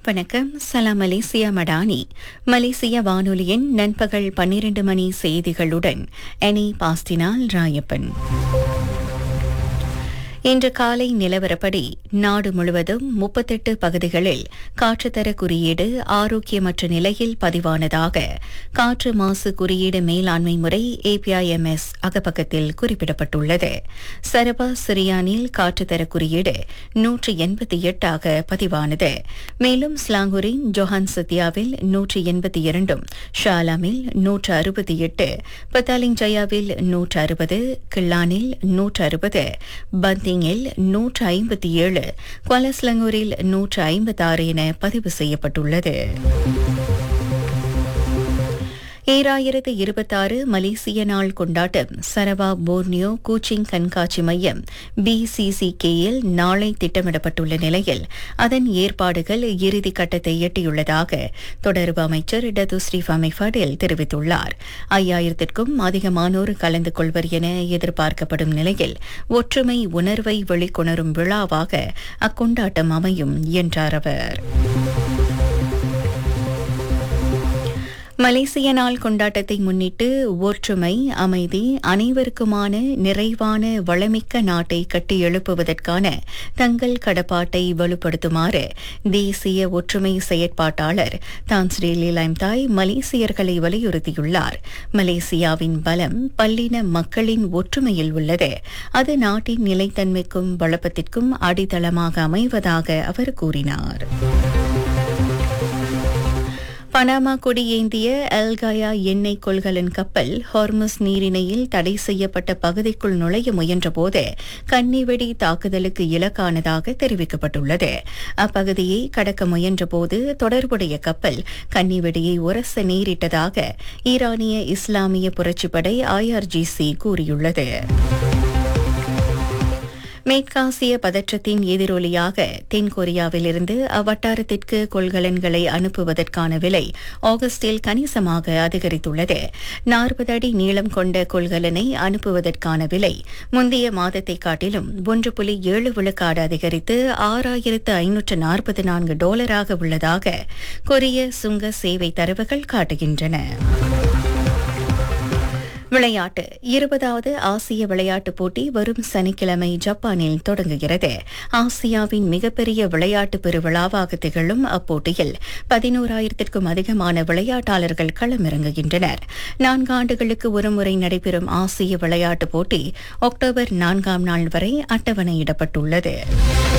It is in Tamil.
வணக்கம் சலாம் மலேசியா மடானி மலேசிய வானொலியின் நண்பகல் பன்னிரண்டு மணி செய்திகளுடன் எனி பாஸ்டினால் ராயப்பன் இன்று காலை நிலவரப்படி நாடு முழுவதும் முப்பத்தெட்டு பகுதிகளில் காற்றுத்தர குறியீடு ஆரோக்கியமற்ற நிலையில் பதிவானதாக காற்று மாசு குறியீடு மேலாண்மை முறை ஏபிஐஎம்எஸ் அகப்பக்கத்தில் குறிப்பிடப்பட்டுள்ளது சரபா சிரியானில் காற்றுத்தர குறியீடு நூற்றி எண்பத்தி எட்டாக பதிவானது மேலும் ஸ்லாங்கூரின் ஜொஹான் சத்யாவில் நூற்றி எண்பத்தி இரண்டும் ஷாலாமில் நூற்று அறுபத்தி எட்டு பத்தாலிங் ஜயாவில் நூற்று அறுபது கிள்ளானில் நூற்று அறுபது பந்திங்கில் நூற்று ஐம்பத்தி ஏழு குவாலஸ்லங்கூரில் நூற்று ஐம்பத்தாறு என பதிவு செய்யப்பட்டுள்ளது ஈராயிரத்து இருபத்தாறு மலேசிய நாள் கொண்டாட்டம் சரவா போர்னியோ கூச்சிங் கண்காட்சி மையம் பிசிசிகேயில் நாளை திட்டமிடப்பட்டுள்ள நிலையில் அதன் ஏற்பாடுகள் இறுதி கட்டத்தை எட்டியுள்ளதாக தொடர்பு அமைச்சர் டத்து ஸ்ரீஃபாமி ஃபடேல் தெரிவித்துள்ளார் ஐயாயிரத்திற்கும் அதிகமானோர் கலந்து கொள்வர் என எதிர்பார்க்கப்படும் நிலையில் ஒற்றுமை உணர்வை வெளிக்கொணரும் விழாவாக அக்கொண்டாட்டம் அமையும் என்றார் அவர் மலேசிய நாள் கொண்டாட்டத்தை முன்னிட்டு ஒற்றுமை அமைதி அனைவருக்குமான நிறைவான வளமிக்க நாட்டை கட்டியெழுப்புவதற்கான தங்கள் கடப்பாட்டை வலுப்படுத்துமாறு தேசிய ஒற்றுமை செயற்பாட்டாளர் தான்ஸ்ரீ லீலாம்தாய் மலேசியர்களை வலியுறுத்தியுள்ளார் மலேசியாவின் பலம் பல்லின மக்களின் ஒற்றுமையில் உள்ளது அது நாட்டின் நிலைத்தன்மைக்கும் வளப்பத்திற்கும் அடித்தளமாக அமைவதாக அவர் கூறினார் பனாமா கொடியேந்திய அல்காயா எண்ணெய் கொள்கலன் கப்பல் ஹார்மஸ் நீரிணையில் தடை செய்யப்பட்ட பகுதிக்குள் நுழைய முயன்றபோது கன்னிவெடி தாக்குதலுக்கு இலக்கானதாக தெரிவிக்கப்பட்டுள்ளது அப்பகுதியை கடக்க முயன்றபோது தொடர்புடைய கப்பல் கன்னிவெடியை உரச நேரிட்டதாக ஈரானிய இஸ்லாமிய புரட்சிப்படை ஐஆர்ஜிசி கூறியுள்ளது மேற்காசிய பதற்றத்தின் எதிரொலியாக தென்கொரியாவிலிருந்து அவ்வட்டாரத்திற்கு கொள்கலன்களை அனுப்புவதற்கான விலை ஆகஸ்டில் கணிசமாக அதிகரித்துள்ளது நாற்பது அடி நீளம் கொண்ட கொள்கலனை அனுப்புவதற்கான விலை முந்தைய மாதத்தை காட்டிலும் ஒன்று புள்ளி ஏழு விழுக்காடு அதிகரித்து ஆறாயிரத்து ஐநூற்று நாற்பது நான்கு டாலராக உள்ளதாக கொரிய சுங்க சேவை தரவுகள் காட்டுகின்றன விளையாட்டு இருபதாவது ஆசிய விளையாட்டுப் போட்டி வரும் சனிக்கிழமை ஜப்பானில் தொடங்குகிறது ஆசியாவின் மிகப்பெரிய விளையாட்டு பெருவிழாவாக திகழும் அப்போட்டியில் பதினோராயிரத்திற்கும் அதிகமான விளையாட்டாளர்கள் களமிறங்குகின்றனர் நான்கு ஆண்டுகளுக்கு ஒருமுறை நடைபெறும் ஆசிய விளையாட்டுப் போட்டி அக்டோபர் நான்காம் நாள் வரை அட்டவணையிடப்பட்டுள்ளது